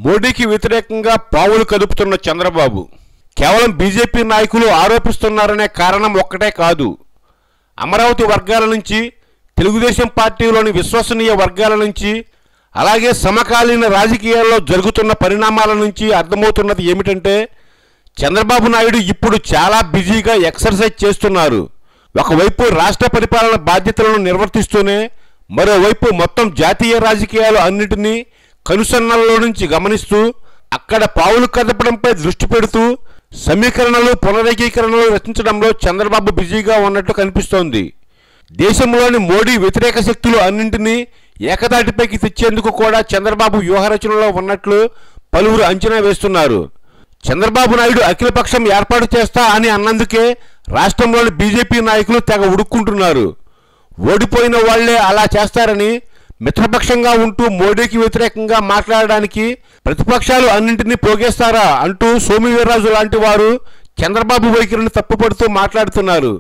మోడీకి వ్యతిరేకంగా పావులు కదుపుతున్న చంద్రబాబు కేవలం బీజేపీ నాయకులు ఆరోపిస్తున్నారనే కారణం ఒక్కటే కాదు అమరావతి వర్గాల నుంచి తెలుగుదేశం పార్టీలోని విశ్వసనీయ వర్గాల నుంచి అలాగే సమకాలీన రాజకీయాల్లో జరుగుతున్న పరిణామాల నుంచి అర్థమవుతున్నది ఏమిటంటే చంద్రబాబు నాయుడు ఇప్పుడు చాలా బిజీగా ఎక్సర్సైజ్ చేస్తున్నారు ఒకవైపు రాష్ట్ర పరిపాలన బాధ్యతలను నిర్వర్తిస్తూనే మరోవైపు మొత్తం జాతీయ రాజకీయాలు అన్నిటినీ కనుసన్నల్లో నుంచి గమనిస్తూ అక్కడ పావులు కదపడంపై దృష్టి పెడుతూ సమీకరణలు పునరేకీకరణలు రచించడంలో చంద్రబాబు బిజీగా ఉన్నట్టు కనిపిస్తోంది దేశంలోని మోడీ వ్యతిరేక శక్తులు అన్నింటినీ ఏకతాటిపైకి తెచ్చేందుకు కూడా చంద్రబాబు వ్యూహరచనలో ఉన్నట్లు పలువురు అంచనా వేస్తున్నారు చంద్రబాబు నాయుడు అఖిలపక్షం ఏర్పాటు చేస్తా అని అన్నందుకే రాష్ట్రంలోని బీజేపీ నాయకులు తెగ ఉడుక్కుంటున్నారు ఓడిపోయిన వాళ్లే అలా చేస్తారని మిత్రపక్షంగా ఉంటూ మోడీకి వ్యతిరేకంగా మాట్లాడడానికి ప్రతిపక్షాలు అన్నింటినీ పోగేస్తారా అంటూ సోమివీర్రాజు లాంటి వారు చంద్రబాబు వైఖరిని తప్పుపడుతూ మాట్లాడుతున్నారు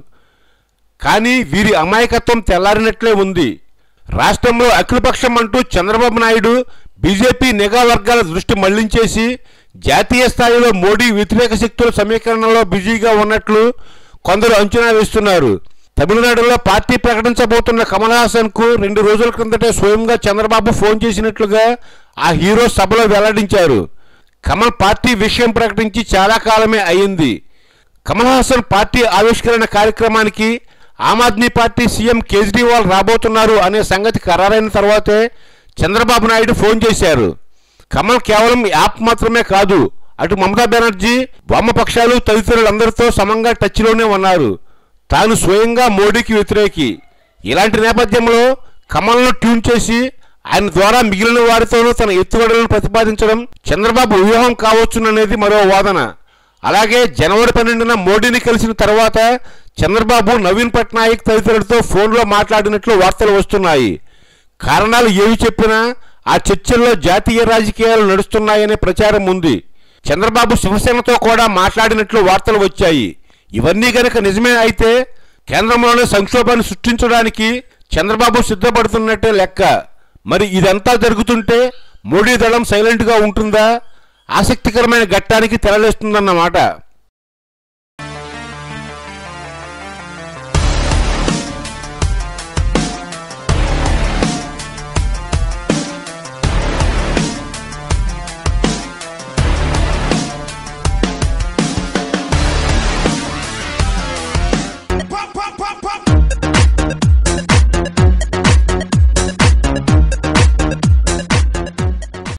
కానీ వీరి అమాయకత్వం తెల్లారినట్లే ఉంది రాష్ట్రంలో అఖిలపక్షం అంటూ చంద్రబాబు నాయుడు బీజేపీ నిఘా వర్గాల దృష్టి మళ్లించేసి జాతీయ స్థాయిలో మోడీ వ్యతిరేక శక్తుల సమీకరణలో బిజీగా ఉన్నట్లు కొందరు అంచనా వేస్తున్నారు తమిళనాడులో పార్టీ ప్రకటించబోతున్న కమల్ హాసన్ కు రెండు రోజుల క్రిందటే స్వయంగా చంద్రబాబు ఫోన్ చేసినట్లుగా ఆ హీరో సభలో వెల్లడించారు కమల్ పార్టీ విషయం ప్రకటించి చాలా కాలమే అయింది కమల్ హాసన్ పార్టీ ఆవిష్కరణ కార్యక్రమానికి ఆమ్ ఆద్మీ పార్టీ సీఎం కేజ్రీవాల్ రాబోతున్నారు అనే సంగతి ఖరారైన తర్వాతే చంద్రబాబు నాయుడు ఫోన్ చేశారు కమల్ కేవలం యాప్ మాత్రమే కాదు అటు మమతా బెనర్జీ వామపక్షాలు తదితరులందరితో సమంగా టచ్లోనే ఉన్నారు తాను స్వయంగా మోడీకి వ్యతిరేకి ఇలాంటి నేపథ్యంలో కమల్ను ట్యూన్ చేసి ఆయన ద్వారా మిగిలిన వారితోనూ తన ఎత్తుగడలను ప్రతిపాదించడం చంద్రబాబు వ్యూహం కావచ్చుననేది మరో వాదన అలాగే జనవరి పన్నెండున మోడీని కలిసిన తర్వాత చంద్రబాబు నవీన్ పట్నాయక్ తదితరులతో ఫోన్లో మాట్లాడినట్లు వార్తలు వస్తున్నాయి కారణాలు ఏవి చెప్పినా ఆ చర్చల్లో జాతీయ రాజకీయాలు నడుస్తున్నాయనే ప్రచారం ఉంది చంద్రబాబు శివసేనతో కూడా మాట్లాడినట్లు వార్తలు వచ్చాయి ఇవన్నీ గనక నిజమే అయితే కేంద్రంలోనే సంక్షోభాన్ని సృష్టించడానికి చంద్రబాబు సిద్ధపడుతున్నట్టే లెక్క మరి ఇదంతా జరుగుతుంటే మోడీ దళం సైలెంట్గా ఉంటుందా ఆసక్తికరమైన ఘట్టానికి తెరలేస్తుందన్నమాట